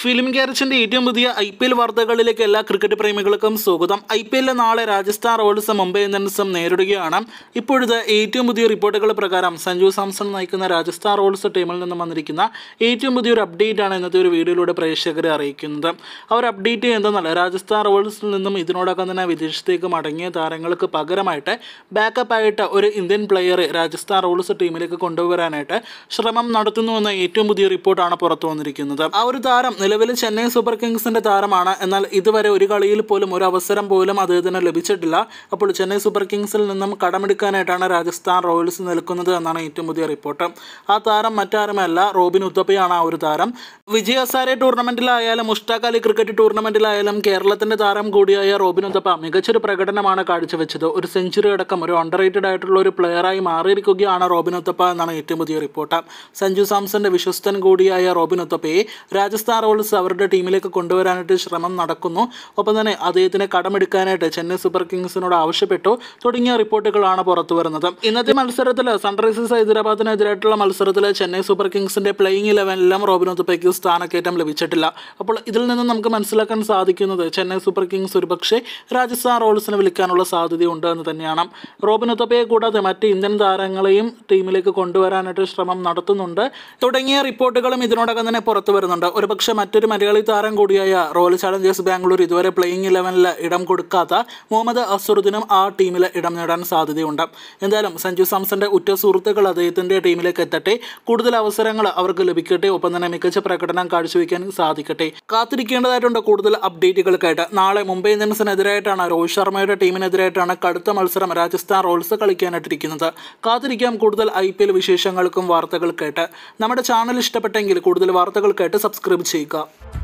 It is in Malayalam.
ഫിലിം ക്യാരച്ചിന്റെ ഏറ്റവും പുതിയ ഐ പി എൽ വാർത്തകളിലേക്ക് എല്ലാ ക്രിക്കറ്റ് പ്രേമികൾക്കും സ്വാഗതം ഐ പി എല്ലിൽ നാളെ രാജസ്ഥാൻ റോയൽസ് മുംബൈ ഇന്ത്യൻസും നേരിടുകയാണ് ഇപ്പോഴത്തെ ഏറ്റവും പുതിയ റിപ്പോർട്ടുകൾ പ്രകാരം സഞ്ജു സാംസൺ നയിക്കുന്ന രാജസ്ഥാൻ റോയൽസ് ടീമിൽ നിന്നും വന്നിരിക്കുന്ന ഏറ്റവും പുതിയൊരു അപ്ഡേറ്റ് ആണ് ഇന്നത്തെ ഒരു വീഡിയോയിലൂടെ പ്രേക്ഷകരെ അറിയിക്കുന്നത് അവർ അപ്ഡേറ്റ് എന്തെന്നല്ല രാജസ്ഥാൻ റോയൽസിൽ നിന്നും ഇതിനോടകം തന്നെ വിദേശത്തേക്ക് മടങ്ങിയ താരങ്ങൾക്ക് പകരമായിട്ട് ബാക്കപ്പ് ആയിട്ട് ഒരു ഇന്ത്യൻ പ്ലെയറെ രാജസ്ഥാൻ റോയൽസ് ടീമിലേക്ക് കൊണ്ടുവരാനായിട്ട് ശ്രമം നടത്തുന്നുവെന്ന ഏറ്റവും പുതിയ റിപ്പോർട്ടാണ് പുറത്തു വന്നിരിക്കുന്നത് ആ ഒരു താരം നിലവിൽ ചെന്നൈ സൂപ്പർ കിങ്സിന്റെ താരമാണ് എന്നാൽ ഇതുവരെ ഒരു കളിയിൽ പോലും ഒരു അവസരം പോലും അദ്ദേഹത്തിന് ലഭിച്ചിട്ടില്ല അപ്പോൾ ചെന്നൈ സൂപ്പർ കിങ്സിൽ നിന്നും കടമെടുക്കാനായിട്ടാണ് രാജസ്ഥാൻ റോയൽസ് നിൽക്കുന്നത് എന്നാണ് ഏറ്റവും പുതിയ റിപ്പോർട്ട് ആ താരം മറ്റാരുമല്ല റോബിൻ ഉത്തപ്പയാണ് ആ ഒരു താരം വിജയ ഹസാരെ ടൂർണമെന്റിലായാലും മുഷ്താഖ് അലി ക്രിക്കറ്റ് ടൂർണമെന്റിലായാലും കേരളത്തിന്റെ താരം കൂടിയായ റോബിൻ ഉത്തപ്പ മികച്ചൊരു പ്രകടനമാണ് കാഴ്ചവെച്ചത് ഒരു സെഞ്ചുറി അടക്കം ഒരു അണ്ടർ റേറ്റഡ് ആയിട്ടുള്ള ഒരു പ്ലെയറായി മാറിയിരിക്കുകയാണ് റോബിൻ ഉത്തപ്പ എന്നാണ് ഏറ്റവും പുതിയ റിപ്പോർട്ട് സഞ്ജു സാംസന്റെ വിശ്വസ്തൻ കൂടിയായ റോബിൻ ഉത്തപ്പയെ രാജസ്ഥാൻ റോയൽസ് അവരുടെ ടീമിലേക്ക് കൊണ്ടുവരാനായിട്ട് ശ്രമം നടക്കുന്നു ഒപ്പം തന്നെ അദ്ദേഹത്തിനെ കടമെടുക്കാനായിട്ട് ചെന്നൈ സൂപ്പർ കിങ്സിനോട് ആവശ്യപ്പെട്ടു തുടങ്ങിയ റിപ്പോർട്ടുകളാണ് പുറത്തു വരുന്നത് ഇന്നത്തെ മത്സരത്തിൽ സൺറൈസേഴ്സ് ഹൈദരാബാദിനെതിരായിട്ടുള്ള മത്സരത്തിൽ ചെന്നൈ സൂപ്പർ കിങ്സിന്റെ പ്ലേയിങ് ഇലവനിലും റോബിൻ ഉത്തപ്പയ്ക്ക് സ്ഥാനക്കയറ്റം ലഭിച്ചിട്ടില്ല അപ്പോൾ ഇതിൽ നിന്ന് നമുക്ക് മനസ്സിലാക്കാൻ സാധിക്കുന്നത് ചെന്നൈ സൂപ്പർ കിങ്സ് ഒരുപക്ഷെ രാജസ്ഥാൻ റോയൽസിനെ വിളിക്കാനുള്ള സാധ്യതയുണ്ട് എന്ന് തന്നെയാണ് റോബിൻ ഉത്തപ്പയെ കൂടാതെ മറ്റ് ഇന്ത്യൻ താരങ്ങളെയും ടീമിലേക്ക് കൊണ്ടുവരാനായിട്ട് ശ്രമം നടത്തുന്നുണ്ട് തുടങ്ങിയ റിപ്പോർട്ടുകളും ഇതിനോടകം തന്നെ പുറത്തു വരുന്നുണ്ട് ഒരുപക്ഷെ മറ്റൊരു മലയാളി താരം കൂടിയായ റോയൽ ചാലഞ്ചേഴ്സ് ബാംഗ്ലൂർ ഇതുവരെ പ്ലേയിങ് ഇലവനിൽ ഇടം കൊടുക്കാത്ത മുഹമ്മദ് അസറുദ്ദീനും ആ ടീമിൽ ഇടം നേടാൻ സാധ്യതയുണ്ട് എന്തായാലും സഞ്ജു സാംസന്റെ ഉറ്റ സുഹൃത്തുക്കൾ അദ്ദേഹത്തിന്റെ ടീമിലേക്ക് എത്തട്ടെ കൂടുതൽ അവസരങ്ങൾ അവർക്ക് ലഭിക്കട്ടെ ഒപ്പം തന്നെ മികച്ച പ്രകടനം കാഴ്ചവെക്കാൻ സാധിക്കട്ടെ കാത്തിരിക്കേണ്ടതായിട്ടുണ്ട് കൂടുതൽ അപ്ഡേറ്റുകൾക്കായിട്ട് നാളെ മുംബൈ ഇന്ത്യൻസിനെതിരായിട്ടാണ് രോഹിത് ശർമ്മയുടെ ടീമിനെതിരായിട്ടാണ് കടുത്ത മത്സരം രാജസ്ഥാൻ റോയൽസ് കളിക്കാനായിട്ടിരിക്കുന്നത് കാത്തിരിക്കാം കൂടുതൽ ഐ പി എൽ വിശേഷങ്ങൾക്കും വാർത്തകൾക്കായിട്ട് നമ്മുടെ ചാനൽ ഇഷ്ടപ്പെട്ടെങ്കിൽ കൂടുതൽ വാർത്തകൾക്കായിട്ട് സബ്സ്ക്രൈബ് ചെയ്യുക